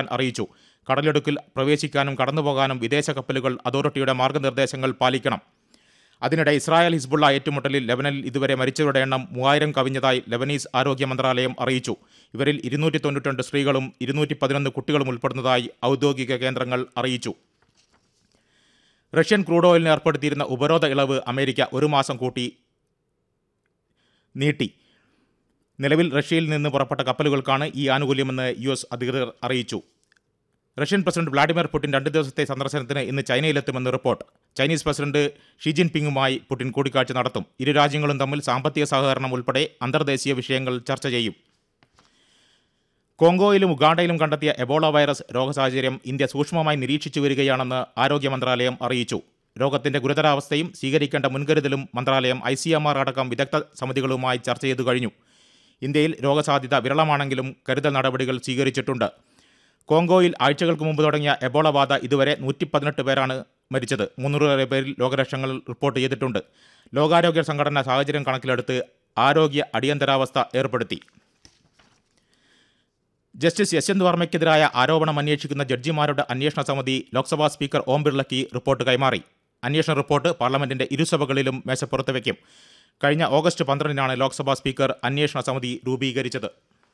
അറിയിച്ചു കടലിടുക്കിൽ പ്രവേശിക്കാനും കടന്നുപോകാനും വിദേശ കപ്പലുകൾ അതോറിറ്റിയുടെ മാർഗനിർദ്ദേശങ്ങൾ പാലിക്കണം അതിനിടെ ഇസ്രായേൽ ഹിസ്ബുള്ള ഏറ്റുമുട്ടലിൽ ലെബനനിൽ ഇതുവരെ മരിച്ചവരുടെ എണ്ണം മൂവായിരം കവിഞ്ഞതായി ലെബനീസ് ആരോഗ്യ മന്ത്രാലയം അറിയിച്ചു ഇവരിൽ ഇരുന്നൂറ്റി തൊണ്ണൂറ്റിരണ്ട് സ്ത്രീകളും ഇരുന്നൂറ്റി പതിനൊന്ന് കുട്ടികളും ഉൾപ്പെടുന്നതായി ഔദ്യോഗിക കേന്ദ്രങ്ങൾ അറിയിച്ചു റഷ്യൻ ക്രൂഡ് ഓയിലിന് ഏർപ്പെടുത്തിയിരുന്ന ഉപരോധ ഇളവ് അമേരിക്ക ഒരു മാസം കൂട്ടി നീട്ടി നിലവിൽ റഷ്യയിൽ നിന്ന് പുറപ്പെട്ട കപ്പലുകൾക്കാണ് ഈ ആനുകൂല്യമെന്ന് യു എസ് അധികൃതർ അറിയിച്ചു റഷ്യൻ പ്രസിഡന്റ് വ്ളാഡിമിർ പുടിൻ രണ്ട് ദിവസത്തെ സന്ദർശനത്തിന് ഇന്ന് ചൈനയിലെത്തുമെന്ന് റിപ്പോർട്ട് ചൈനീസ് പ്രസിഡന്റ് ഷി ജിൻപിങ്ങുമായി പുടിൻ കൂടിക്കാഴ്ച നടത്തും ഇരു രാജ്യങ്ങളും തമ്മിൽ സാമ്പത്തിക സഹകരണം ഉൾപ്പെടെ അന്തർദേശീയ വിഷയങ്ങൾ ചർച്ച ചെയ്യും കോങ്കോയിലും ഉഗാണ്ടയിലും കണ്ടെത്തിയ എബോള വൈറസ് രോഗസാഹചര്യം ഇന്ത്യ സൂക്ഷ്മമായി നിരീക്ഷിച്ചു വരികയാണെന്ന് ആരോഗ്യ മന്ത്രാലയം അറിയിച്ചു രോഗത്തിന്റെ ഗുരുതരാവസ്ഥയും സ്വീകരിക്കേണ്ട മുൻകരുതലും മന്ത്രാലയം ഐ സി എം ആർ അടക്കം വിദഗ്ധ സമിതികളുമായി ചർച്ച ചെയ്തു കഴിഞ്ഞു ഇന്ത്യയിൽ രോഗസാധ്യത വിരളമാണെങ്കിലും കരുതൽ നടപടികൾ സ്വീകരിച്ചിട്ടുണ്ട് കോങ്കോയിൽ ആഴ്ചകൾക്ക് മുമ്പ് തുടങ്ങിയ എബോള ബാധ ഇതുവരെ നൂറ്റി പതിനെട്ട് പേരാണ് മരിച്ചത് മുന്നൂറ് പേരിൽ രോഗലക്ഷണങ്ങൾ റിപ്പോർട്ട് ചെയ്തിട്ടുണ്ട് ലോകാരോഗ്യ സംഘടന സാഹചര്യം കണക്കിലെടുത്ത് ആരോഗ്യ അടിയന്തരാവസ്ഥ ഏർപ്പെടുത്തി ജസ്റ്റിസ് യശ്വന്ത് വർമ്മയ്ക്കെതിരായ ആരോപണം അന്വേഷിക്കുന്ന ജഡ്ജിമാരുടെ അന്വേഷണ സമിതി ലോക്സഭാ സ്പീക്കർ ഓം ബിർളയ്ക്ക് റിപ്പോർട്ട് കൈമാറി അന്വേഷണ റിപ്പോർട്ട് പാർലമെന്റിന്റെ ഇരുസഭകളിലും മേശപ്പുറത്ത് വയ്ക്കും കഴിഞ്ഞ ഓഗസ്റ്റ് പന്ത്രണ്ടിനാണ് ലോക്സഭാ സ്പീക്കർ അന്വേഷണ സമിതി രൂപീകരിച്ചത്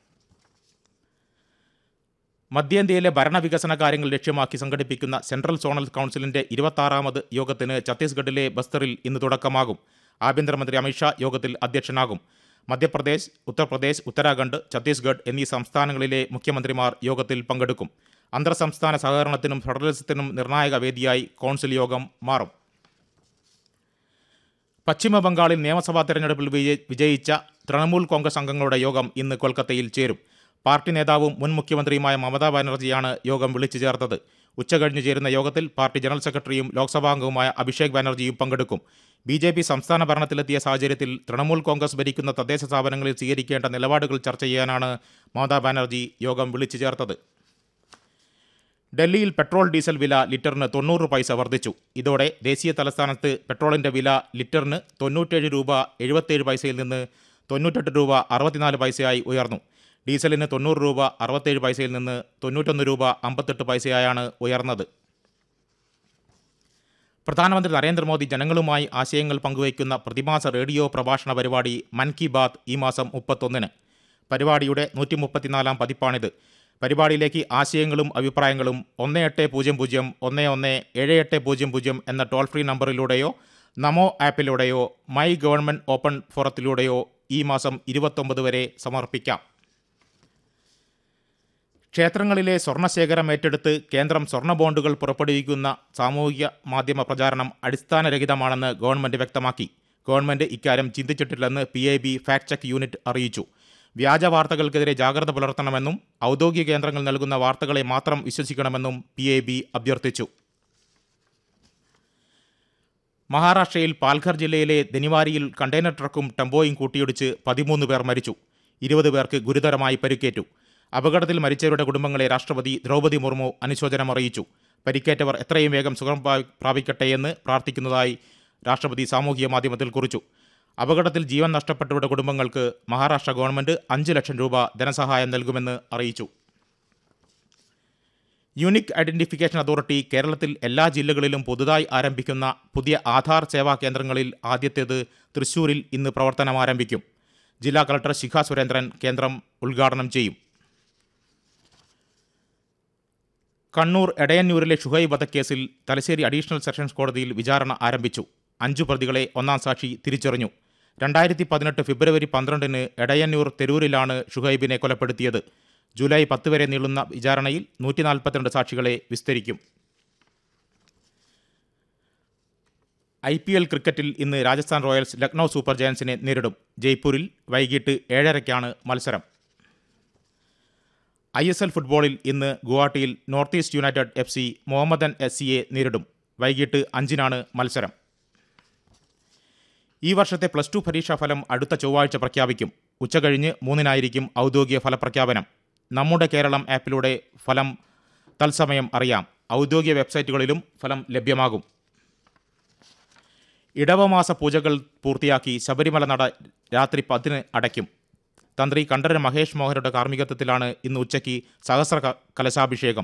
മധ്യേന്ത്യയിലെ ഭരണവികസന കാര്യങ്ങൾ ലക്ഷ്യമാക്കി സംഘടിപ്പിക്കുന്ന സെൻട്രൽ സോണൽ കൗൺസിലിന്റെ ഇരുപത്താറാമത് യോഗത്തിന് ഛത്തീസ്ഗഡിലെ ബസ്തറിൽ ഇന്ന് തുടക്കമാകും ആഭ്യന്തരമന്ത്രി അമിത്ഷാ യോഗത്തിൽ അധ്യക്ഷനാകും മധ്യപ്രദേശ് ഉത്തർപ്രദേശ് ഉത്തരാഖണ്ഡ് ഛത്തീസ്ഗഡ് എന്നീ സംസ്ഥാനങ്ങളിലെ മുഖ്യമന്ത്രിമാർ യോഗത്തിൽ പങ്കെടുക്കും അന്തർ സംസ്ഥാന സഹകരണത്തിനും ഫെഡറലിസത്തിനും നിർണായക വേദിയായി കൗൺസിൽ യോഗം മാറും പശ്ചിമ ബംഗാളിൽ നിയമസഭാ തെരഞ്ഞെടുപ്പിൽ വിജയി- വിജയിച്ച തൃണമൂൽ കോൺഗ്രസ് അംഗങ്ങളുടെ യോഗം ഇന്ന് കൊൽക്കത്തയിൽ ചേരും പാർട്ടി നേതാവും മുൻ മുഖ്യമന്ത്രിയുമായ മമതാ ബാനർജിയാണ് യോഗം വിളിച്ചു ചേർത്തത് ഉച്ചകഴിഞ്ഞ് ചേരുന്ന യോഗത്തിൽ പാർട്ടി ജനറൽ സെക്രട്ടറിയും ലോക്സഭാംഗവുമായ അഭിഷേക് ബാനർജിയും പങ്കെടുക്കും ബി ജെ പി സംസ്ഥാന ഭരണത്തിലെത്തിയ സാഹചര്യത്തിൽ തൃണമൂൽ കോൺഗ്രസ് ഭരിക്കുന്ന തദ്ദേശ സ്ഥാപനങ്ങളിൽ സ്വീകരിക്കേണ്ട നിലപാടുകൾ ചർച്ച ചെയ്യാനാണ് മമതാ ബാനർജി യോഗം വിളിച്ചു ചേർത്തത് ഡൽഹിയിൽ പെട്രോൾ ഡീസൽ വില ലിറ്ററിന് തൊണ്ണൂറ് പൈസ വർദ്ധിച്ചു ഇതോടെ ദേശീയ തലസ്ഥാനത്ത് പെട്രോളിന്റെ വില ലിറ്ററിന് തൊണ്ണൂറ്റേഴ് രൂപ എഴുപത്തേഴ് പൈസയിൽ നിന്ന് തൊണ്ണൂറ്റെട്ട് രൂപ അറുപത്തിനാല് പൈസയായി ഉയർന്നു ഡീസലിന് തൊണ്ണൂറ് രൂപ അറുപത്തേഴ് പൈസയിൽ നിന്ന് തൊണ്ണൂറ്റൊന്ന് രൂപ അമ്പത്തെട്ട് പൈസയായാണ് ഉയർന്നത് പ്രധാനമന്ത്രി നരേന്ദ്രമോദി ജനങ്ങളുമായി ആശയങ്ങൾ പങ്കുവയ്ക്കുന്ന പ്രതിമാസ റേഡിയോ പ്രഭാഷണ പരിപാടി മൻ കി ബാത്ത് ഈ മാസം മുപ്പത്തൊന്നിന് പരിപാടിയുടെ നൂറ്റി മുപ്പത്തിനാലാം പതിപ്പാണിത് പരിപാടിയിലേക്ക് ആശയങ്ങളും അഭിപ്രായങ്ങളും ഒന്ന് എട്ട് പൂജ്യം പൂജ്യം ഒന്ന് ഒന്ന് ഏഴ് എട്ട് പൂജ്യം പൂജ്യം എന്ന ടോൾ ഫ്രീ നമ്പറിലൂടെയോ നമോ ആപ്പിലൂടെയോ മൈ ഗവൺമെൻറ് ഓപ്പൺ ഫോറത്തിലൂടെയോ ഈ മാസം ഇരുപത്തൊമ്പത് വരെ സമർപ്പിക്കാം ക്ഷേത്രങ്ങളിലെ സ്വർണ്ണശേഖരം ഏറ്റെടുത്ത് കേന്ദ്രം സ്വർണ്ണ ബോണ്ടുകൾ പുറപ്പെടുവിക്കുന്ന സാമൂഹിക മാധ്യമ പ്രചാരണം അടിസ്ഥാനരഹിതമാണെന്ന് ഗവൺമെന്റ് വ്യക്തമാക്കി ഗവൺമെന്റ് ഇക്കാര്യം ചിന്തിച്ചിട്ടില്ലെന്ന് P I B fact check unit അറിയിച്ചു വ്യാജ വാർത്തകൾക്കെതിരെ ജാഗ്രത പുലർത്തണമെന്നും ഔദ്യോഗിക കേന്ദ്രങ്ങൾ നൽകുന്ന വാർത്തകളെ മാത്രം വിശ്വസിക്കണമെന്നും പി ഐ ബി അഭ്യർത്ഥിച്ചു മഹാരാഷ്ട്രയിൽ പാൽഘർ ജില്ലയിലെ ദനിവാരിയിൽ കണ്ടെയ്നർ ട്രക്കും ടെമ്പോയും കൂട്ടിയിടിച്ച് പതിമൂന്ന് പേർ മരിച്ചു ഇരുപത് പേർക്ക് ഗുരുതരമായി പരിക്കേറ്റു അപകടത്തിൽ മരിച്ചവരുടെ കുടുംബങ്ങളെ രാഷ്ട്രപതി ദ്രൗപദി മുർമു അനുശോചനം അറിയിച്ചു പരിക്കേറ്റവർ എത്രയും വേഗം സുഖം പ്രാ- പ്രാപിക്കട്ടെയെന്ന് പ്രാർത്ഥിക്കുന്നതായി രാഷ്ട്രപതി സാമൂഹിക മാധ്യമത്തിൽ കുറിച്ചു അപകടത്തിൽ ജീവൻ നഷ്ടപ്പെട്ടവരുടെ കുടുംബങ്ങൾക്ക് മഹാരാഷ്ട്ര ഗവൺമെന്റ് അഞ്ച് ലക്ഷം രൂപ ധനസഹായം നൽകുമെന്ന് അറിയിച്ചു യൂണിക് ഐഡന്റിഫിക്കേഷൻ അതോറിറ്റി കേരളത്തിൽ എല്ലാ ജില്ലകളിലും പുതുതായി ആരംഭിക്കുന്ന പുതിയ ആധാർ സേവാ കേന്ദ്രങ്ങളിൽ ആദ്യത്തേത് തൃശൂരിൽ ഇന്ന് പ്രവർത്തനം ആരംഭിക്കും ജില്ലാ കളക്ടർ ശിഖ സുരേന്ദ്രൻ കേന്ദ്രം ഉദ്ഘാടനം ചെയ്യും കണ്ണൂർ എടയന്നൂരിലെ ഷുഹൈബ് വധക്കേസിൽ തലശ്ശേരി അഡീഷണൽ സെഷൻസ് കോടതിയിൽ വിചാരണ ആരംഭിച്ചു അഞ്ചു പ്രതികളെ ഒന്നാം സാക്ഷി തിരിച്ചറിഞ്ഞു രണ്ടായിരത്തി പതിനെട്ട് ഫെബ്രുവരി പന്ത്രണ്ടിന് എടയന്നൂർ തെരൂരിലാണ് ഷുഹൈബിനെ കൊലപ്പെടുത്തിയത് ജൂലൈ പത്ത് വരെ നീളുന്ന വിചാരണയിൽ നൂറ്റി നാൽപ്പത്തിരണ്ട് സാക്ഷികളെ വിസ്തരിക്കും ഐ പി എൽ ക്രിക്കറ്റിൽ ഇന്ന് രാജസ്ഥാൻ റോയൽസ് ലക്നൗ സൂപ്പർ ജയൻസിനെ നേരിടും ജയ്പൂരിൽ വൈകിട്ട് ഏഴരയ്ക്കാണ് മത്സരം ഐ എസ് എൽ ഫുട്ബോളിൽ ഇന്ന് ഗുവാഹട്ടിയിൽ north east united F C Mohammedan S സിയെ നേരിടും വൈകിട്ട് അഞ്ചിനാണ് മത്സരം ഈ വർഷത്തെ പ്ലസ് ടു പരീക്ഷാഫലം അടുത്ത ചൊവ്വാഴ്ച പ്രഖ്യാപിക്കും ഉച്ചകഴിഞ്ഞ് മൂന്നിനായിരിക്കും ഔദ്യോഗിക ഫലപ്രഖ്യാപനം നമ്മുടെ കേരളം ആപ്പിലൂടെ ഫലം തത്സമയം അറിയാം ഔദ്യോഗിക വെബ്സൈറ്റുകളിലും ഫലം ലഭ്യമാകും ഇടവമാസ പൂജകൾ പൂർത്തിയാക്കി ശബരിമല നട രാത്രി പത്തിന് അടയ്ക്കും തന്ത്രി കണ്ഠരര് മഹേഷ് മോഹനരുടെ കാർമ്മികത്വത്തിലാണ് ഇന്ന് ഉച്ചയ്ക്ക് സഹസ്ര ക- കലശാഭിഷേകം